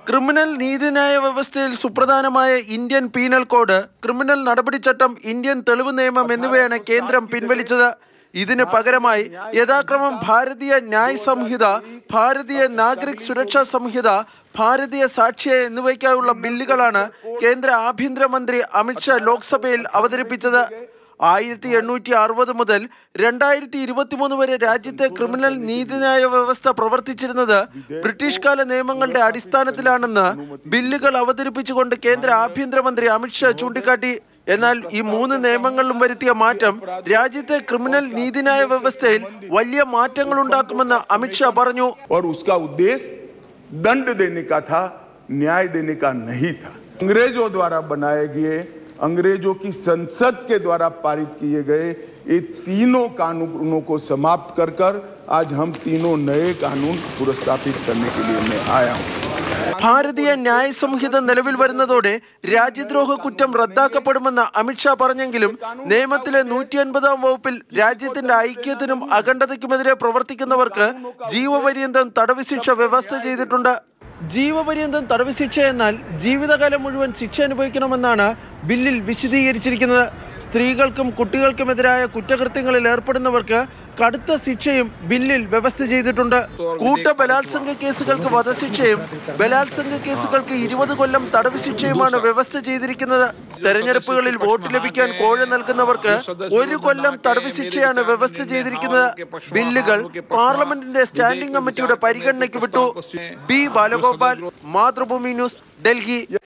criminal നീതിന്യായ വ്യവസ്ഥയിൽ സുപ്രധാനമായ ഇന്ത്യൻ പീനൽ കോഡ് ക്രിമിനൽ നടപടിച്ചട്ടം ഇന്ത്യൻ തെളിവ് നിയമം എന്നിവയാണ് കേന്ദ്രം പിൻവലിച്ചത് ഇതിന് പകരമായി യഥാക്രമം ഭാരതീയ ന്യായ് സംഹിത ഭാരതീയ നാഗരിക് സുരക്ഷാ സംഹിത ഭാരതീയ സാക്ഷ്യ എന്നിവയ്ക്കായുള്ള ബില്ലുകളാണ് കേന്ദ്ര ആഭ്യന്തരമന്ത്രി അമിത്ഷാ ലോക്സഭയിൽ അവതരിപ്പിച്ചത് ആയിരത്തി എണ്ണൂറ്റി അറുപത് മുതൽ രണ്ടായിരത്തി ഇരുപത്തിമൂന്ന് വരെ രാജ്യത്തെ ക്രിമിനൽ നീതിന്യായ വ്യവസ്ഥ പ്രവർത്തിച്ചിരുന്നത് ബ്രിട്ടീഷ് കാല നിയമങ്ങളുടെ അടിസ്ഥാനത്തിലാണെന്ന് ബില്ലുകൾ അവതരിപ്പിച്ചുകൊണ്ട് കേന്ദ്ര ആഭ്യന്തരമന്ത്രി അമിത്ഷാ ചൂണ്ടിക്കാട്ടി എന്നാൽ ഈ മൂന്ന് നിയമങ്ങളിലും വരുത്തിയ മാറ്റം രാജ്യത്തെ ക്രിമിനൽ നീതിന്യായ വ്യവസ്ഥയിൽ വലിയ മാറ്റങ്ങൾ ഉണ്ടാക്കുമെന്ന് അമിത്ഷാ പറഞ്ഞു और उसका उद्देश्य दंड देने का था न्याय देने का नहीं था अंग्रेजों द्वारा बनाए गए अंग्रेजों की संसद के द्वारा पारित किए गए ये तीनों कानूनों को समाप्त कर कर आज हम तीनों नए कानून पुरस्तापित करने के लिए मैं आया हूँ ഭാരതീയ ന്യായ സംഹിത നിലവിൽ വരുന്നതോടെ രാജ്യദ്രോഹ കുറ്റം റദ്ദാക്കപ്പെടുമെന്ന് അമിത്ഷാ പറഞ്ഞെങ്കിലും നിയമത്തിലെ നൂറ്റി അൻപതാം വകുപ്പിൽ രാജ്യത്തിന്റെ ഐക്യത്തിനും അഖണ്ഡതയ്ക്കുമെതിരെ പ്രവർത്തിക്കുന്നവർക്ക് ജീവപര്യന്തം തടവ് ശിക്ഷ വ്യവസ്ഥ ചെയ്തിട്ടുണ്ട് ജീവപര്യന്തം തടവ് ശിക്ഷ എന്നാൽ ജീവിതകാലം മുഴുവൻ ശിക്ഷ അനുഭവിക്കണമെന്നാണ് ബില്ലിൽ വിശദീകരിച്ചിരിക്കുന്നത് സ്ത്രീകൾക്കും കുട്ടികൾക്കുമെതിരായ കുറ്റകൃത്യങ്ങളിൽ ഏർപ്പെടുന്നവർക്ക് കടുത്ത ശിക്ഷയും ബില്ലിൽ വ്യവസ്ഥ ചെയ്തിട്ടുണ്ട് കൂട്ട ബലാത്സംഗ കേസുകൾക്ക് വധശിക്ഷയും ബലാത്സംഗ കേസുകൾക്ക് ഇരുപത് കൊല്ലം തടവ് ശിക്ഷയുമാണ് വ്യവസ്ഥ ചെയ്തിരിക്കുന്നത് തെരഞ്ഞെടുപ്പുകളിൽ വോട്ട് ലഭിക്കാൻ കോഴ നൽകുന്നവർക്ക് ഒരു കൊല്ലം തടവ് ശിക്ഷയാണ് വ്യവസ്ഥ ചെയ്തിരിക്കുന്നത് ബില്ലുകൾ പാർലമെന്റിന്റെ സ്റ്റാൻഡിംഗ് കമ്മിറ്റിയുടെ പരിഗണനയ്ക്ക് വിട്ടു ബി ബാലഗോപാൽ മാതൃഭൂമി ന്യൂസ് ഡൽഹി